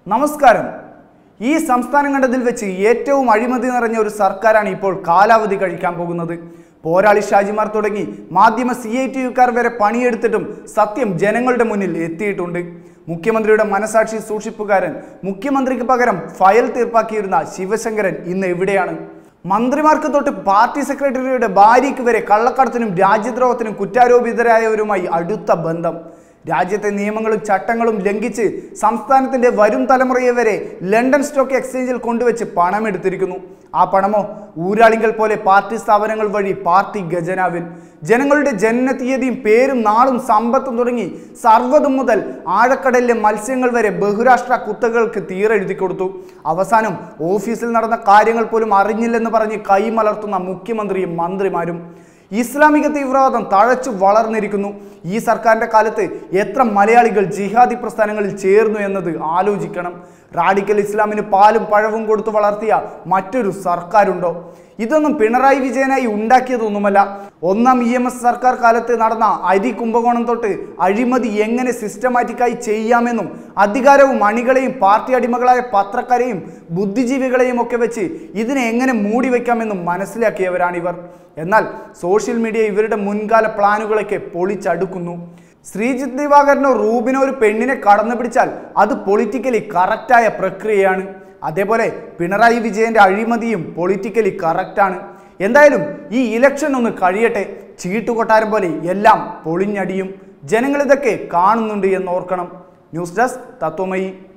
നമസ്കാരം ഈ സംസ്ഥാനം കണ്ടതിൽ വെച്ച് ഏറ്റവും അഴിമതി നിറഞ്ഞ ഒരു സർക്കാരാണ് ഇപ്പോൾ കാലാവധി കഴിക്കാൻ പോകുന്നത് പോരാളി ഷാജിമാർ തുടങ്ങി മാധ്യമ സി ഐ ടി യുക്കാർ വരെ പണിയെടുത്തിട്ടും സത്യം ജനങ്ങളുടെ മുന്നിൽ എത്തിയിട്ടുണ്ട് മുഖ്യമന്ത്രിയുടെ മനസാക്ഷി സൂക്ഷിപ്പുകാരൻ മുഖ്യമന്ത്രിക്ക് പകരം ഫയൽ തീർപ്പാക്കിയിരുന്ന ശിവശങ്കരൻ ഇന്ന് എവിടെയാണ് മന്ത്രിമാർക്ക് തൊട്ട് പാർട്ടി സെക്രട്ടറിയുടെ ഭാര്യയ്ക്ക് വരെ കള്ളക്കടത്തിനും രാജ്യദ്രോഹത്തിനും കുറ്റാരോപിതരായവരുമായി അടുത്ത ബന്ധം രാജ്യത്തെ നിയമങ്ങളും ചട്ടങ്ങളും ലംഘിച്ച് സംസ്ഥാനത്തിന്റെ വരും തലമുറയെ വരെ ലണ്ടൻ സ്റ്റോക്ക് എക്സ്ചേഞ്ചിൽ കൊണ്ടുവച്ച് പണമെടുത്തിരിക്കുന്നു ആ പണമോ ഊരാളികൾ പോലെ പാർട്ടി സ്ഥാപനങ്ങൾ വഴി പാർട്ടി ഖജനാവിൽ ജനങ്ങളുടെ ജനന തീയതിയും പേരും നാളും സമ്പത്തും തുടങ്ങി സർവ്വതും മുതൽ ആഴക്കടലിലെ മത്സ്യങ്ങൾ വരെ ബഹുരാഷ്ട്ര കുത്തകൾക്ക് തീരെഴുതി കൊടുത്തു അവസാനം ഓഫീസിൽ നടന്ന കാര്യങ്ങൾ പോലും അറിഞ്ഞില്ലെന്ന് പറഞ്ഞ് കൈമലർത്തുന്ന മുഖ്യമന്ത്രിയും മന്ത്രിമാരും ഇസ്ലാമിക തീവ്രവാദം തഴച്ചു വളർന്നിരിക്കുന്നു ഈ സർക്കാരിന്റെ കാലത്ത് എത്ര മലയാളികൾ ജിഹാദി പ്രസ്ഥാനങ്ങളിൽ ചേർന്നു എന്നത് ആലോചിക്കണം റാഡിക്കൽ ഇസ്ലാമിന് പാലും പഴവും കൊടുത്തു വളർത്തിയ മറ്റൊരു സർക്കാരുണ്ടോ ഇതൊന്നും പിണറായി വിജയനായി ഉണ്ടാക്കിയതൊന്നുമല്ല ഒന്നാം ഇ എം എസ് സർക്കാർ കാലത്ത് നടന്ന അരി കുംഭകോണം തൊട്ട് അഴിമതി എങ്ങനെ സിസ്റ്റമാറ്റിക്കായി ചെയ്യാമെന്നും അധികാരവും അണികളെയും പാർട്ടി അടിമകളായ പത്രക്കാരെയും ബുദ്ധിജീവികളെയും ഒക്കെ വെച്ച് ഇതിനെ എങ്ങനെ മൂടി വയ്ക്കാമെന്നും മനസ്സിലാക്കിയവരാണിവർ എന്നാൽ സോഷ്യൽ മീഡിയ ഇവരുടെ മുൻകാല പ്ലാനുകളൊക്കെ പൊളിച്ചടുക്കുന്നു ശ്രീജിത്ത് ദിവാകരനോ റൂബിനോ ഒരു പെണ്ണിനെ കടന്നു പിടിച്ചാൽ അത് പൊളിറ്റിക്കലി കറക്റ്റായ പ്രക്രിയയാണ് അതേപോലെ പിണറായി വിജയന്റെ അഴിമതിയും പൊളിറ്റിക്കലി കറക്റ്റാണ് എന്തായാലും ഈ ഇലക്ഷൻ ഒന്ന് കഴിയട്ടെ ചീട്ടുകൊട്ടാരം പോലെ എല്ലാം പൊളിഞ്ഞടിയും ജനങ്ങൾ ഇതൊക്കെ കാണുന്നുണ്ട് എന്ന് ഓർക്കണം ന്യൂസ് ഡെസ്ക് തത്വമയി